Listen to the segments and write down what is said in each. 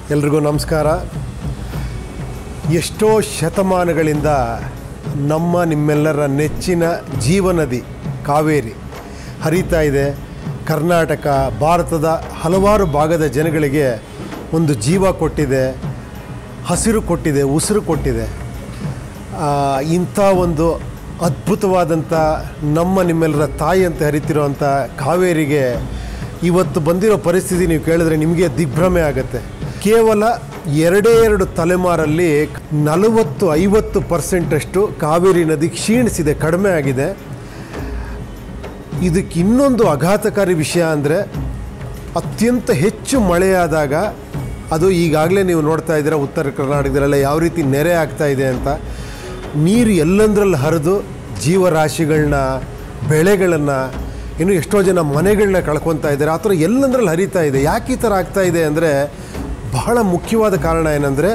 ಎಲ್ರಿಗೂ ನಮಸ್ಕಾರ ಎಷ್ಟೋ ಶತಮಾನಗಳಿಂದ ನಮ್ಮ ನಿಮ್ಮೆಲ್ಲರ ನೆಚ್ಚಿನ ಜೀವನದಿ ಕಾವೇರಿ ಹರಿತಾ ಇದೆ ಕರ್ನಾಟಕ ಭಾರತದ ಹಲವಾರು ಭಾಗದ ಜನಗಳಿಗೆ ಒಂದು ಜೀವ ಕೊಟ್ಟಿದೆ ಹಸಿರು ಕೊಟ್ಟಿದೆ ಉಸಿರು ಕೊಟ್ಟಿದೆ ಆ, ಇಂಥ ಒಂದು ಅದ್ಭುತವಾದಂಥ ನಮ್ಮ ನಿಮ್ಮೆಲ್ಲರ ತಾಯಿ ಅಂತ ಹರಿತಿರೋವಂಥ ಕಾವೇರಿಗೆ ಇವತ್ತು ಬಂದಿರೋ ಪರಿಸ್ಥಿತಿ ನೀವು ಕೇಳಿದ್ರೆ ನಿಮಗೆ ದಿಗ್ಭ್ರಮೆ ಆಗುತ್ತೆ ಕೇವಲ ಎರಡೇ ಎರಡು ತಲೆಮಾರಲ್ಲಿ ನಲವತ್ತು ಐವತ್ತು ಪರ್ಸೆಂಟಷ್ಟು ಕಾವೇರಿ ನದಿ ಕ್ಷೀಣಿಸಿದೆ ಕಡಿಮೆ ಆಗಿದೆ ಇದಕ್ಕೆ ಇನ್ನೊಂದು ಆಘಾತಕಾರಿ ವಿಷಯ ಅಂದರೆ ಅತ್ಯಂತ ಹೆಚ್ಚು ಮಳೆಯಾದಾಗ ಅದು ಈಗಾಗಲೇ ನೀವು ನೋಡ್ತಾ ಇದ್ದೀರಾ ಉತ್ತರ ಕರ್ನಾಟಕದಲ್ಲೆಲ್ಲ ಯಾವ ರೀತಿ ನೆರೆ ಆಗ್ತಾ ಇದೆ ಅಂತ ನೀರು ಎಲ್ಲಂದ್ರಲ್ಲಿ ಹರಿದು ಜೀವರಾಶಿಗಳನ್ನ ಬೆಳೆಗಳನ್ನು ಇನ್ನು ಎಷ್ಟೋ ಜನ ಮನೆಗಳನ್ನ ಕಳ್ಕೊತಾ ಇದ್ದಾರೆ ಆ ಥರ ಎಲ್ಲಂದ್ರಲ್ಲಿ ಹರಿತಾ ಇದೆ ಯಾಕೆ ಈ ಥರ ಆಗ್ತಾ ಇದೆ ಅಂದರೆ ಬಹಳ ಮುಖ್ಯವಾದ ಕಾರಣ ಏನಂದರೆ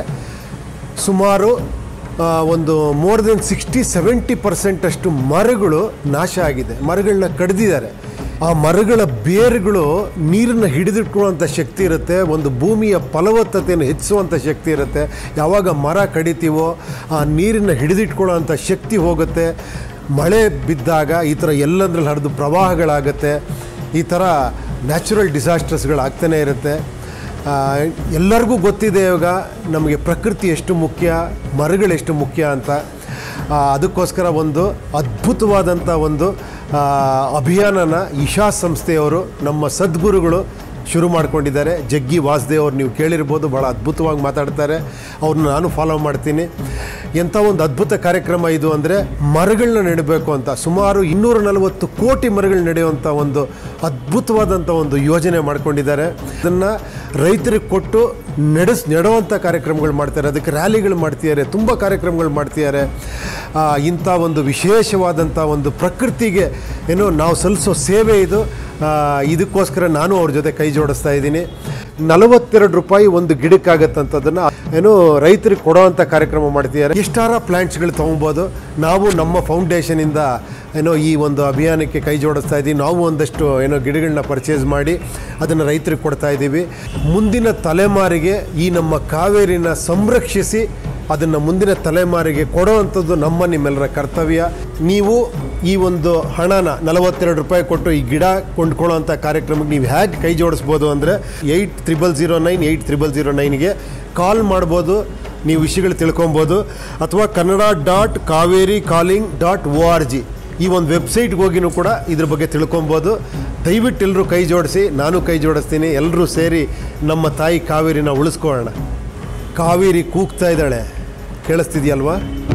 ಸುಮಾರು ಆ, ಒಂದು ಮೋರ್ ದೆನ್ ಸಿಕ್ಸ್ಟಿ ಸೆವೆಂಟಿ ಪರ್ಸೆಂಟಷ್ಟು ಮರಗಳು ನಾಶ ಆಗಿದೆ ಮರಗಳನ್ನ ಕಡ್ದಿದ್ದಾರೆ ಆ ಮರಗಳ ಬೇರುಗಳು ನೀರನ್ನು ಹಿಡಿದಿಟ್ಕೊಳ್ಳುವಂಥ ಶಕ್ತಿ ಇರುತ್ತೆ ಒಂದು ಭೂಮಿಯ ಫಲವತ್ತತೆಯನ್ನು ಹೆಚ್ಚಿಸುವಂಥ ಶಕ್ತಿ ಇರುತ್ತೆ ಯಾವಾಗ ಮರ ಕಡಿತೀವೋ ಆ ನೀರನ್ನು ಹಿಡಿದಿಟ್ಕೊಳ್ಳೋವಂಥ ಶಕ್ತಿ ಹೋಗುತ್ತೆ ಮಳೆ ಬಿದ್ದಾಗ ಈ ಥರ ಎಲ್ಲಂದ್ರಲ್ಲಿ ಹರಿದು ಪ್ರವಾಹಗಳಾಗುತ್ತೆ ಈ ಥರ ನ್ಯಾಚುರಲ್ ಡಿಸಾಸ್ಟರ್ಸ್ಗಳಾಗ್ತಾನೆ ಇರುತ್ತೆ ಆ, ಎಲ್ಲರಿಗೂ ಗೊತ್ತಿದೆ ಇವಾಗ ನಮಗೆ ಪ್ರಕೃತಿ ಎಷ್ಟು ಮುಖ್ಯ ಮರಗಳು ಎಷ್ಟು ಮುಖ್ಯ ಅಂತ ಆ, ಅದಕ್ಕೋಸ್ಕರ ಒಂದು ಅದ್ಭುತವಾದಂಥ ಒಂದು ಆ, ಅಭಿಯಾನನ ಇಶಾ ಸಂಸ್ಥೆಯವರು ನಮ್ಮ ಸದ್ಗುರುಗಳು ಶುರು ಮಾಡ್ಕೊಂಡಿದ್ದಾರೆ ಜಗ್ಗಿ ವಾಸುದೇವ್ ಅವ್ರು ನೀವು ಕೇಳಿರ್ಬೋದು ಭಾಳ ಅದ್ಭುತವಾಗಿ ಮಾತಾಡ್ತಾರೆ ಅವ್ರನ್ನ ನಾನು ಫಾಲೋ ಮಾಡ್ತೀನಿ ಎಂಥ ಒಂದು ಅದ್ಭುತ ಕಾರ್ಯಕ್ರಮ ಇದು ಅಂದರೆ ಮರಗಳನ್ನ ನೆಡಬೇಕು ಅಂತ ಸುಮಾರು ಇನ್ನೂರ ನಲವತ್ತು ಕೋಟಿ ಮರಗಳು ನೆಡೆಯುವಂಥ ಒಂದು ಅದ್ಭುತವಾದಂಥ ಒಂದು ಯೋಜನೆ ಮಾಡ್ಕೊಂಡಿದ್ದಾರೆ ಅದನ್ನು ರೈತರಿಗೆ ಕೊಟ್ಟು ನಡೆಸ್ ನೆಡುವಂಥ ಕಾರ್ಯಕ್ರಮಗಳು ಮಾಡ್ತಾರೆ ಅದಕ್ಕೆ ರ್ಯಾಲಿಗಳು ಮಾಡ್ತಿದ್ದಾರೆ ತುಂಬ ಕಾರ್ಯಕ್ರಮಗಳು ಮಾಡ್ತಿದ್ದಾರೆ ಆ, ಇಂಥ ಒಂದು ವಿಶೇಷವಾದಂಥ ಒಂದು ಪ್ರಕೃತಿಗೆ ಏನೋ ನಾವು ಸಲ್ಲಿಸೋ ಸೇವೆ ಇದು ಆ, ಇದಕ್ಕೋಸ್ಕರ ನಾನು ಅವ್ರ ಜೊತೆ ಕೈ ಜೋಡಿಸ್ತಾ ಇದ್ದೀನಿ ನಲವತ್ತೆರಡು ರೂಪಾಯಿ ಒಂದು ಗಿಡಕ್ಕಾಗತ್ತಂಥದ್ದನ್ನು ಏನು ರೈತರಿಗೆ ಕೊಡೋವಂಥ ಕಾರ್ಯಕ್ರಮ ಮಾಡ್ತಿದ್ದಾರೆ ಎಷ್ಟಾರ ಪ್ಲ್ಯಾಂಟ್ಸ್ಗಳು ತೊಗೊಬೋದು ನಾವು ನಮ್ಮ ಫೌಂಡೇಶನಿಂದ ಏನೋ ಈ ಒಂದು ಅಭಿಯಾನಕ್ಕೆ ಕೈ ಜೋಡಿಸ್ತಾ ಇದ್ದೀವಿ ನಾವು ಒಂದಷ್ಟು ಏನೋ ಗಿಡಗಳನ್ನ ಪರ್ಚೇಸ್ ಮಾಡಿ ಅದನ್ನು ರೈತರಿಗೆ ಕೊಡ್ತಾ ಇದ್ದೀವಿ ಮುಂದಿನ ತಲೆಮಾರಿಗೆ ಈ ನಮ್ಮ ಕಾವೇರಿನ ಸಂರಕ್ಷಿಸಿ ಅದನ್ನು ಮುಂದಿನ ತಲೆಮಾರಿಗೆ ಕೊಡೋವಂಥದ್ದು ನಮ್ಮ ನಿಮ್ಮೆಲ್ಲರ ಕರ್ತವ್ಯ ನೀವು ಈ ಒಂದು ಹಣನ ನಲವತ್ತೆರಡು ರೂಪಾಯಿ ಕೊಟ್ಟು ಈ ಗಿಡ ಕೊಂಡ್ಕೊಳ್ಳೋವಂಥ ಕಾರ್ಯಕ್ರಮಕ್ಕೆ ನೀವು ಹೇಗೆ ಕೈ ಜೋಡಿಸ್ಬೋದು ಅಂದರೆ eight triple zero nine eight triple zero ನೈನ್ಗೆ ಕಾಲ್ ಮಾಡ್ಬೋದು ನೀವು ವಿಷಯಗಳು ತಿಳ್ಕೊಬೋದು ಅಥವಾ Kannada dot Kaveri calling dot O R G ಈ ಒಂದು ವೆಬ್ಸೈಟ್ಗೆ ಹೋಗಿನೂ ಕೂಡ ಇದ್ರ ಬಗ್ಗೆ ತಿಳ್ಕೊಬೋದು ದಯವಿಟ್ಟು ಎಲ್ಲರೂ ಕೈ ಜೋಡಿಸಿ ನಾನು ಕೈ ಜೋಡಿಸ್ತೀನಿ ಎಲ್ಲರೂ ಸೇರಿ ನಮ್ಮ ತಾಯಿ ಕಾವೇರಿನ ಉಳಿಸ್ಕೊಳ್ಳೋಣ ಕಾವೇರಿ ಕೂಗ್ತಾ ಇದ್ದಾಳೆ ಕೇಳಿಸ್ತಿದ್ಯಲ್ವಾ